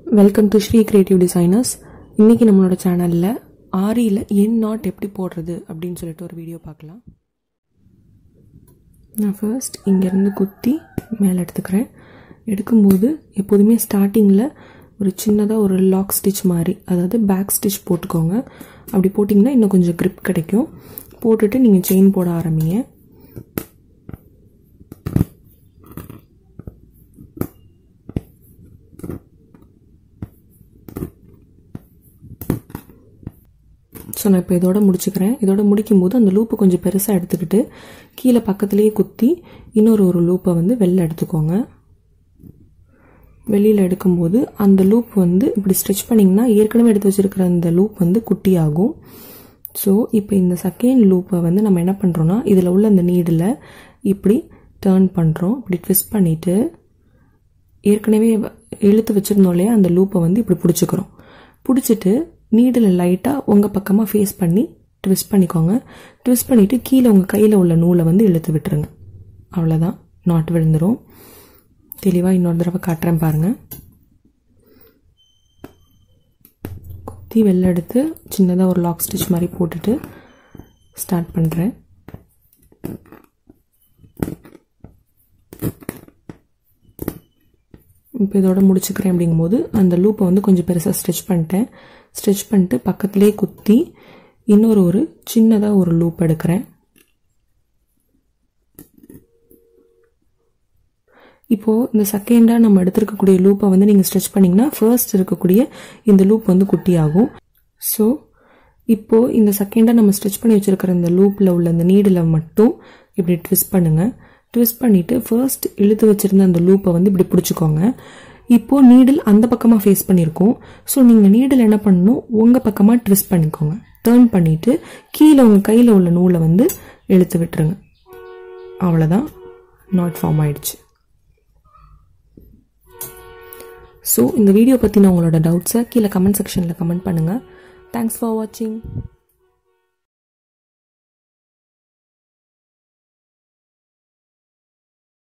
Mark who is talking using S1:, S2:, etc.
S1: welcome to Sri creative designers இன்னைக்கு நம்மளோட சேனலில் ஆரியில் என் நாட் எப்படி போடுறது அப்படின்னு சொல்லிட்டு ஒரு வீடியோ பார்க்கலாம் நான் ஃபர்ஸ்ட் இங்கேருந்து குத்தி மேலே எடுத்துக்கிறேன் எடுக்கும்போது எப்போதுமே ஸ்டார்டிங்கில் ஒரு சின்னதாக ஒரு லாக் ஸ்டிச் மாதிரி அதாவது பேக் ஸ்டிச் போட்டுக்கோங்க அப்படி போட்டிங்கன்னா இன்னும் கொஞ்சம் grip கிடைக்கும் போட்டுட்டு நீங்கள் செயின் போட ஆரம்பிங்க ஸோ நான் இப்போ இதோட முடிச்சுக்கிறேன் இதோட முடிக்கும் போது அந்த லூப்பை கொஞ்சம் பெருசாக எடுத்துக்கிட்டு கீழே பக்கத்துலேயே குத்தி இன்னொரு ஒரு லூப்பை வந்து வெளில எடுத்துக்கோங்க வெளியில் எடுக்கும்போது அந்த லூப் வந்து இப்படி ஸ்ட்ரெச் பண்ணிங்கன்னா ஏற்கனவே எடுத்து வச்சிருக்கிற அந்த லூப் வந்து குட்டி ஆகும் ஸோ இப்போ இந்த செகண்ட் லூப்பை வந்து நம்ம என்ன பண்ணுறோன்னா இதில் உள்ள அந்த நீடில் இப்படி டேர்ன் பண்ணுறோம் இப்படி ட்விஸ்ட் பண்ணிவிட்டு ஏற்கனவே இழுத்து வச்சுருந்தோம் இல்லையா அந்த லூப்பை வந்து இப்படி பிடிச்சிக்கிறோம் பிடிச்சிட்டு நீடில் லைட்டாக உங்கள் பக்கமாக ஃபேஸ் பண்ணி ட்விஸ்ட் பண்ணிக்கோங்க ட்விஸ்ட் பண்ணிவிட்டு கீழே உங்கள் கையில் உள்ள நூலை வந்து இழுத்து விட்டுருங்க அவ்வளோதான் நாட் விழுந்துடும் தெளிவாக இன்னொரு தடவை காட்டுறேன் பாருங்கள் குத்தி வெளில எடுத்து சின்னதாக ஒரு லாக் ஸ்டிச் மாதிரி போட்டுட்டு ஸ்டார்ட் பண்ணுறேன் இப்போ இதோட முடிச்சுக்கிறேன் அப்படிங்கும்போது அந்த லூப்பை வந்து கொஞ்சம் பெருசாக ஸ்ட்ரெச் பண்ணிட்டேன் ஸ்ட்ரெச் பண்ணிட்டு பக்கத்துலேயே குத்தி இன்னொரு ஒரு சின்னதாக ஒரு லூப் எடுக்கிறேன் இப்போது இந்த செகண்டாக நம்ம எடுத்திருக்கக்கூடிய லூப்பை வந்து நீங்கள் ஸ்ட்ரெச் பண்ணிங்கன்னா ஃபர்ஸ்ட் இருக்கக்கூடிய இந்த லூப் வந்து குட்டி ஆகும் ஸோ இப்போது இந்த செகண்டாக நம்ம ஸ்ட்ரெச் பண்ணி வச்சுருக்கிற இந்த லூப்பில் உள்ள இந்த நீடில் மட்டும் இப்படி ட்விஸ்ட் பண்ணுங்கள் ட்விஸ்ட் பண்ணிவிட்டு ஃபர்ஸ்ட் இழுத்து வச்சுருந்த அந்த லூப்பை வந்து இப்படி பிடிச்சிக்கோங்க இப்போது நீடில் அந்த பக்கமாக ஃபேஸ் பண்ணியிருக்கோம் ஸோ நீங்கள் நீடில் என்ன பண்ணணும் உங்கள் பக்கமாக ட்விஸ்ட் பண்ணிக்கோங்க டேர்ன் பண்ணிவிட்டு கீழே உங்கள் கையில் உள்ள நூலை வந்து இழுத்து விட்டுருங்க அவ்வளோதான் நாட் ஃபார்ம் ஆயிடுச்சு ஸோ இந்த வீடியோ பற்றின உங்களோட டவுட்ஸை கீழே கமெண்ட் செக்ஷனில் கமெண்ட் பண்ணுங்கள் தேங்க்ஸ் ஃபார் வாட்சிங்